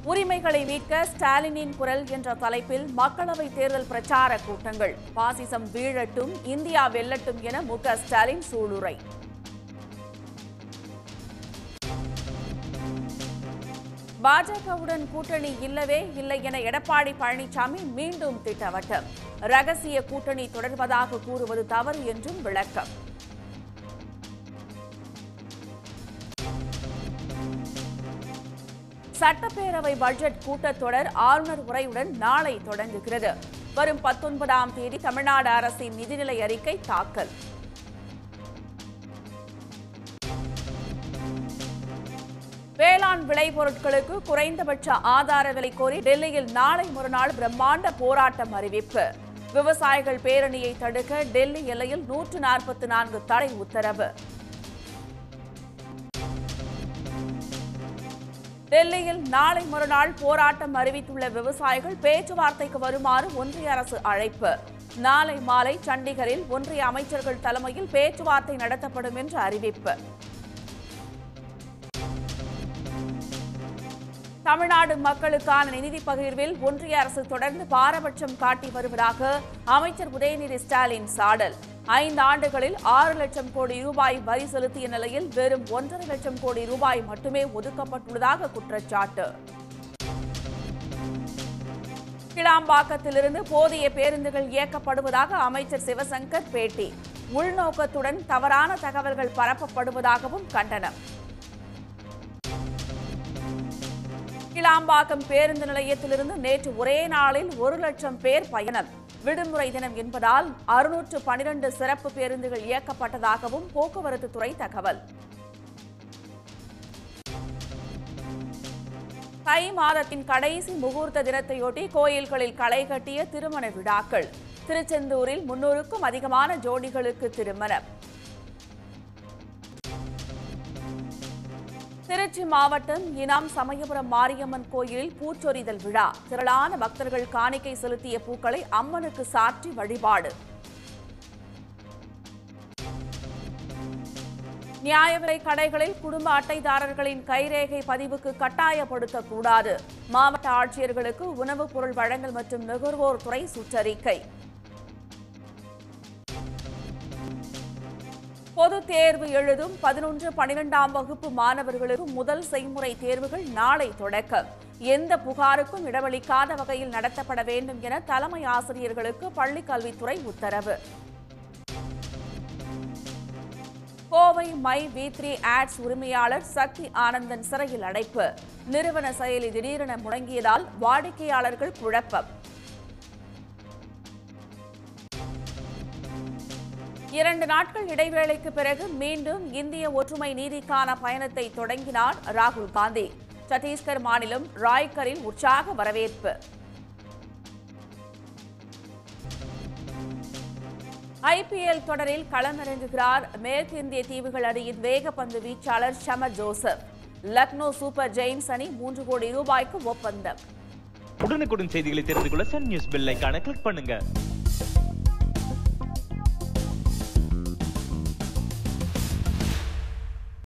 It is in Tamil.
உரிமைகளை மீட்க ஸ்டாலினின் குரல் என்ற தலைப்பில் மக்களவை தேர்தல் பிரச்சார கூட்டங்கள் பாசிசம் வீழட்டும் இந்தியா வெல்லட்டும் என மு க ஸ்டாலின் சூளுரை பாஜகவுடன் கூட்டணி இல்லவே இல்லை என எடப்பாடி பழனிசாமி மீண்டும் திட்டவட்டம் ரகசிய கூட்டணி தொடர்வதாக கூறுவது தவறு என்றும் விளக்கம் சட்டப்பேரவை பட்ஜெட் கூட்டத்தொடர் ஆளுநர் உரையுடன் நாளை தொடங்குகிறது வரும் பத்தொன்பதாம் தேதி தமிழ்நாடு அரசின் நிதிநிலை அறிக்கை தாக்கல் வேளாண் விளைபொருட்களுக்கு குறைந்தபட்ச ஆதார விலை கோரி டெல்லியில் நாளை மறுநாள் பிரம்மாண்ட போராட்டம் அறிவிப்பு விவசாயிகள் பேரணியை தடுக்க டெல்லி எல்லையில் நூற்று நாற்பத்தி நான்கு தடை உத்தரவு டெல்லியில் நாளை மறுநாள் போராட்டம் அறிவித்துள்ள விவசாயிகள் பேச்சுவார்த்தைக்கு வருமாறு ஒன்றிய அரசு அழைப்பு நாளை மாலை சண்டிகரில் ஒன்றிய அமைச்சர்கள் தலைமையில் பேச்சுவார்த்தை நடத்தப்படும் என்று அறிவிப்பு தமிழ்நாடு மக்களுக்கான நிதி பகிர்வில் ஒன்றிய அரசு தொடர்ந்து பாரபட்சம் காட்டி வருவதாக அமைச்சர் உதயநிதி ஸ்டாலின் சாடல் ஐந்து ஆண்டுகளில் ஆறு லட்சம் கோடி ரூபாய் வரி செலுத்திய நிலையில் வெறும் ஒன்றரை லட்சம் கோடி ரூபாய் மட்டுமே ஒதுக்கப்பட்டுள்ளதாக குற்றச்சாட்டு கிளாம்பாக்கத்திலிருந்து போதிய பேருந்துகள் இயக்கப்படுவதாக அமைச்சர் சிவசங்கர் பேட்டி உள்நோக்கத்துடன் தவறான தகவல்கள் பரப்பப்படுவதாகவும் கண்டனம் கிளாம்பாக்கம் பேருந்து நிலையத்திலிருந்து நேற்று ஒரே நாளில் ஒரு லட்சம் பேர் பயணம் விடுமுறை தினம் என்பதால் அறுநூற்று பனிரெண்டு சிறப்பு பேருந்துகள் இயக்கப்பட்டதாகவும் போக்குவரத்து துறை தகவல் தை மாதத்தின் கடைசி முகூர்த்த தினத்தையொட்டி கோயில்களில் களை கட்டிய திருமண விழாக்கள் திருச்செந்தூரில் முன்னூறுக்கும் அதிகமான ஜோடிகளுக்கு திருமணம் திருச்சி மாவட்டம் இனாம் சமயபுரம் மாரியம்மன் கோயிலில் பூச்சொரிதல் விழா திரளான பக்தர்கள் காணிக்கை செலுத்திய பூக்களை அம்மனுக்கு சாற்றி வழிபாடு நியாய விலை கடைகளில் குடும்ப அட்டைதாரர்களின் கைரேகை பதிவுக்கு கட்டாயப்படுத்தக்கூடாது மாவட்ட ஆட்சியர்களுக்கு உணவுப் பொருள் வழங்கல் மற்றும் நுகர்வோர் துறை சுற்றறிக்கை பொதுத் தேர்வு எழுதும் பதினொன்று பனிரெண்டாம் வகுப்பு மாணவர்களுக்கு முதல் செய்முறை தேர்வுகள் நாளை தொடக்கம் எந்த புகாருக்கும் இடமளிக்காத வகையில் நடத்தப்பட வேண்டும் என தலைமை ஆசிரியர்களுக்கு பள்ளிக் கல்வித்துறை உத்தரவு Kovai my V three ads உரிமையாளர் சக்தி ஆனந்தன் சிறையில் அடைப்பு நிறுவன செயலி திடீரென முடங்கியதால் வாடிக்கையாளர்கள் குழப்பம் இரண்டு நாட்கள் இடைவேளைக்கு பிறகு மீண்டும் இந்திய ஒற்றுமை நீதிக்கான பயணத்தை தொடங்கினார் ராகுல் காந்தி சத்தீஸ்கர் மாநிலம் ராய்கரில் உற்சாக வரவேற்பு ஐபிஎல் தொடரில் களமிறங்குகிறார் மேற்கிந்திய தீவுகள் அணியின் வேகப்பந்து வீச்சாளர் Shamar Joseph Lucknow super giants அணி மூன்று கோடி ரூபாய்க்கு ஒப்பந்தம் உடனுக்குடன் செய்திகளை தெரிந்து கொள்ள சன் நியூஸ் பெல் ஐகானை கிளிக் பண்ணுங்க